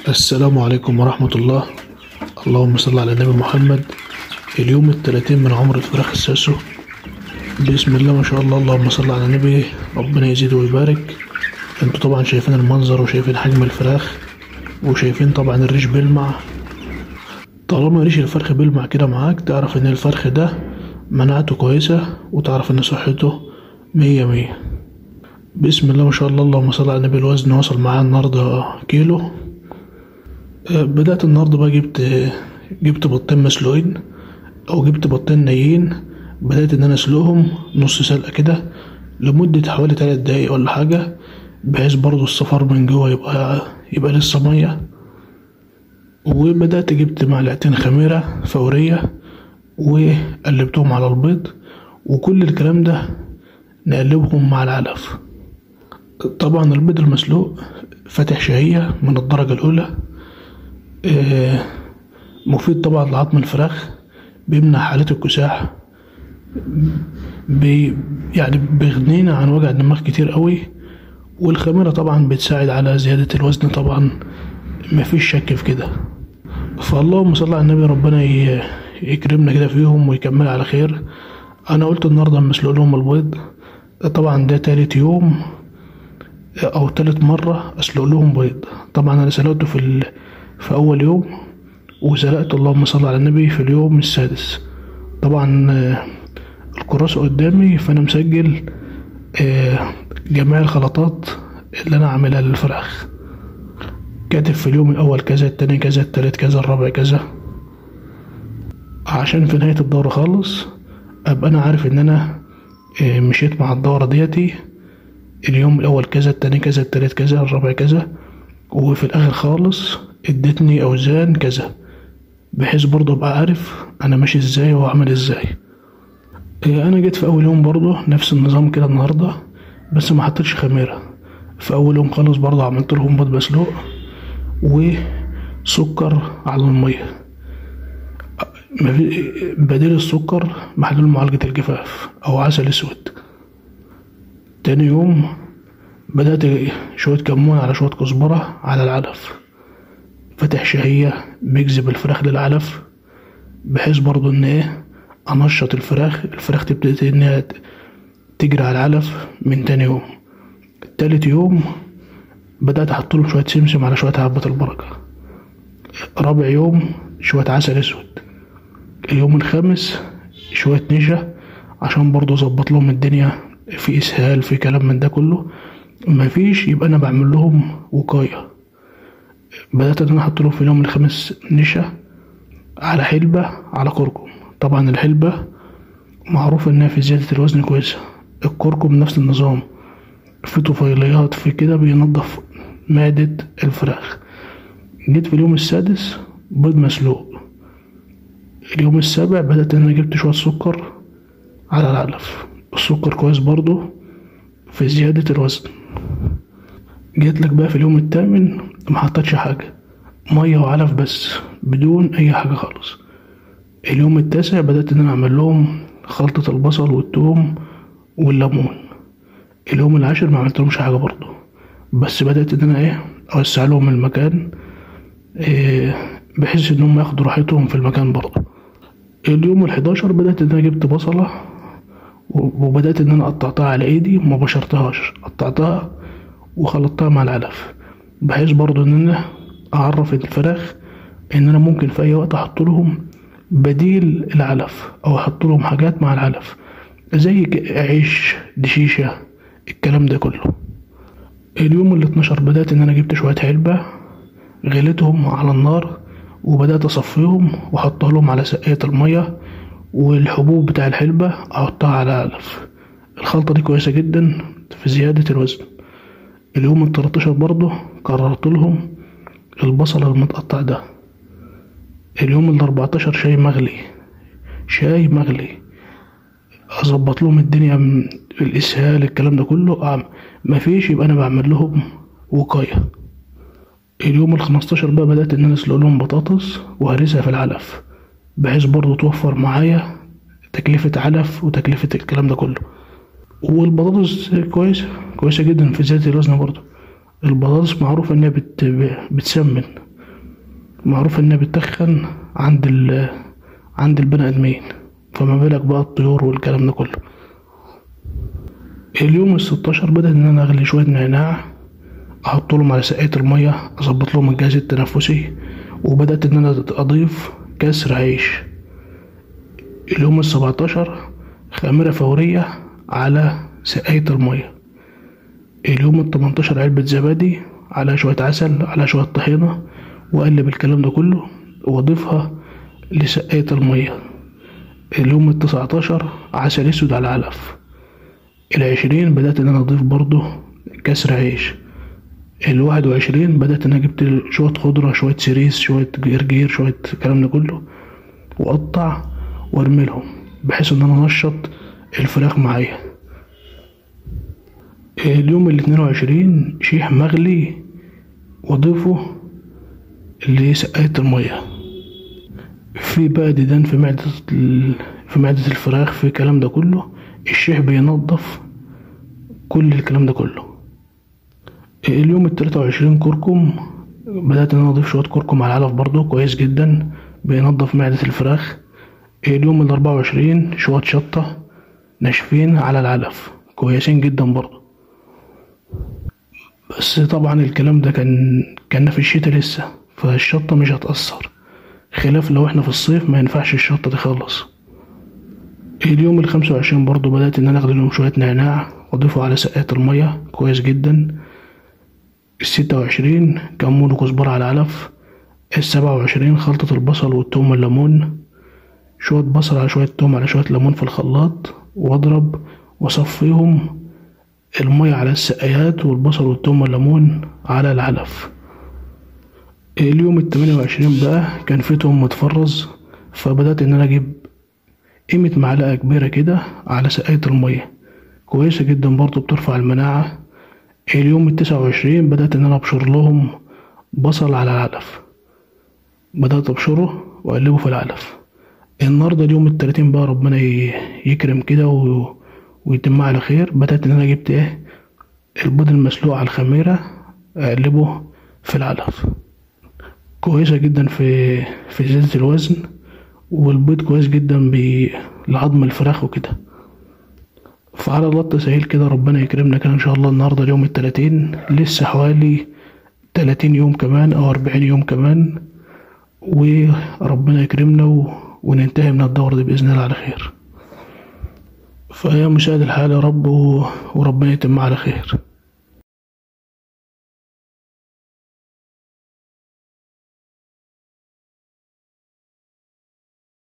السلام عليكم ورحمة الله اللهم صل على النبي محمد اليوم التلاتين من عمر الفراخ الساسو بسم الله ما شاء الله اللهم صل على النبي ربنا يزيد ويبارك انتوا طبعا شايفين المنظر وشايفين حجم الفراخ وشايفين طبعا الريش بيلمع طالما ريش الفرخ بيلمع كده معاك تعرف ان الفرخ ده مناعته كويسة وتعرف ان صحته مية مية بسم الله ما شاء الله اللهم صل على النبي الوزن وصل معايا النهاردة كيلو آه، بدأت النهاردة بقى جبت جبت بطين مسلوقين أو جبت بطين نيين بدأت إن أنا أسلقهم نص سلقة كده لمدة حوالي تلات دقايق ولا حاجة بحيث برضو الصفار من جوه يبقى يبقى لسه مية وبدأت جبت معلقتين خميرة فورية وقلبتهم على البيض وكل الكلام ده نقلبهم مع العلف طبعا البيض المسلوق فاتح شهية من الدرجة الأولى آه، مفيد طبعا لعظم الفراخ بيمنع حالات الكساح بي يعني بيغنينا عن وجع الدماغ كتير قوي والخميرة طبعا بتساعد على زيادة الوزن طبعا مفيش شك في كده فاللهم صل على النبي ربنا ي- يكرمنا كده فيهم ويكمل على خير انا قلت النهارده اما اسلق لهم البيض طبعا ده تالت يوم او تالت مرة اسلق لهم بيض طبعا انا سلقته في ال... في اول يوم وسلقت اللهم صل على النبي في اليوم السادس طبعا آه، الكراسة قدامي فانا مسجل آه، جميع الخلطات اللي انا عاملها للفراخ كاتب في اليوم الاول كذا التاني كذا التالت كذا الرابع كذا عشان في نهاية الدورة خالص ابقى انا عارف ان انا آه، مشيت مع الدورة ديتي اليوم الاول كذا التاني كذا التالت كذا الرابع كذا وفي الاخر خالص ادتني اوزان كذا بحيث برضه ابقى عارف انا ماشي ازاي وعامل ازاي إيه، انا جيت في اول يوم برضه نفس النظام كده النهارده بس ما حطيتش خميره في اول يوم خالص برضه عملت لهم بيض مسلوق وسكر على الميه ما في بديل السكر محلول معالجة الجفاف أو عسل أسود تاني يوم بدأت شوية كمون على شوية كزبرة على العلف فتح شهية بيجذب الفراخ للعلف بحيث برضو إن إيه أنشط الفراخ الفراخ تبتدي إنها ت- تجري على العلف من تاني يوم تالت يوم بدأت أحط لهم شوية سمسم على شوية حبة البركة رابع يوم شوية عسل أسود اليوم الخامس شوية نشا عشان برضه أظبط لهم الدنيا في إسهال في كلام من ده كله مفيش يبقى أنا بعمل لهم وقاية بدأت إن أنا أحط لهم في اليوم الخامس نشا على حلبة على كركم طبعا الحلبة معروف إنها في زيادة الوزن كويسة الكركم نفس النظام في طفيليات في كده بينضف معدة الفراخ جيت في اليوم السادس بيض مسلوق اليوم السابع بدأت إن أنا جبت شوية سكر على العلف السكر كويس برضو في زيادة الوزن جيت لك بقى في اليوم الثامن ما حطيتش حاجة مية وعلف بس بدون أي حاجة خالص اليوم التاسع بدأت إن أنا أعمل لهم خلطة البصل والثوم والليمون اليوم العاشر ما عملتلهمش حاجة برضو بس بدأت إن أنا إيه أوسع لهم المكان إيه بحيث إنهم ياخدوا راحتهم في المكان برضو اليوم الحداشر بدأت إن أنا جبت بصلة و- وبدأت إن أنا قطعتها على إيدي وما بشرتهاش قطعتها وخلطتها مع العلف بحيث برضو إن أنا أعرف الفراخ إن أنا ممكن في أي وقت أحط لهم بديل العلف أو أحط لهم حاجات مع العلف زي ك- عيش دشيشة الكلام ده كله اليوم ال 12 بدأت إن أنا جبت شوية علبة غليتهم على النار وبدأت أصفيهم وأحطها لهم على سقاية المية والحبوب بتاع الحلبة أحطها على علف الخلطة دي كويسة جدا في زيادة الوزن اليوم ال 13 برضه قررت لهم البصل المتقطع ده اليوم ال 14 شاي مغلي شاي مغلي اظبط لهم الدنيا من الاسهال الكلام ده كله أعم- مفيش يبقى انا بعمل لهم وقايه اليوم ال 15 بقى بدات ان انا اسلق لهم بطاطس وهرسها في العلف بحيث برضه توفر معايا تكلفة علف وتكلفة الكلام ده كله والبطاطس كويسة كويسة جدا في زيادة الوزن برضه البطاطس معروف انها بت... بتسمن معروف انها بتخن عند ال عند البني ادمين فما بالك بقى الطيور والكلام ده كله اليوم الستاشر بدأت ان انا اغلي شوية نعناع احط لهم على سقاية المية اظبط لهم الجهاز التنفسي وبدأت ان انا اضيف كسر عيش اليوم السبعتاشر خميرة فورية على سقاية المية اليوم التمنتاشر علبة زبادي على شوية عسل على شوية طحينة وأقلب الكلام ده كله وأضيفها لسقاية المية اليوم التسعتاشر عسل أسود على علف العشرين بدأت إن أنا أضيف برضه كسر عيش الواحد وعشرين بدأت إن أنا جبت شوية خضرة شوية سيريس شوية جرجير شوية الكلام ده كله وأقطع وأرميلهم بحيث إن أنا أنشط الفراخ معايا اليوم الاتنين وعشرين شيح مغلي وأضيفه لسقاية المية في بقى ديدان في معدة في معدة الفراخ في الكلام ده كله الشيح بينظف كل الكلام ده كله اليوم التلاتة وعشرين كركم بدأت إن أنا أضيف شوية كركم على العلف برضو كويس جدا بينظف معدة الفراخ اليوم الأربعة وعشرين شوية شطة ناشفين على العلف كويسين جدا برضو بس طبعا الكلام ده كان كان في الشتاء لسه فالشطة مش هتأثر خلاف لو احنا في الصيف ما ينفعش الشطة دي خالص اليوم الخمسة وعشرين برضو بدأت إن أنا أخد لهم شوية نعناع وأضيفه على سقاية المية كويس جدا الستة وعشرين كمون وكزبرة على علف السبعة وعشرين خلطة البصل والثوم والليمون شوية بصل على شوية توم على شوية ليمون في الخلاط وأضرب وأصفيهم المية على السقايات والبصل والثوم والليمون على العلف اليوم التمانية وعشرين بقى كان في توم متفرز فبدأت إن أنا أجيب قيمة معلقة كبيرة كده على سقاية المية كويسة جدا برضو بترفع المناعة اليوم التسعة وعشرين بدأت إن أنا أبشر لهم بصل على العلف بدأت أبشره وأقلبه في العلف النهاردة اليوم التلاتين بقى ربنا يكرم كده و... ويتم على خير بدأت إن أنا جبت إيه البيض المسلوق على الخميرة أقلبه في العلف كويسة جدا في في زيادة الوزن والبيض كويس جدا لعظم الفراخ وكده فعلى الله التسهيل كده ربنا يكرمنا كده ان شاء الله النهارده اليوم التلاتين لسه حوالي تلاتين يوم كمان او اربعين يوم كمان وربنا يكرمنا و... وننتهي من الدورة دي بإذن الله على خير فيا مشاهد الحال يا رب و... وربنا يتم على خير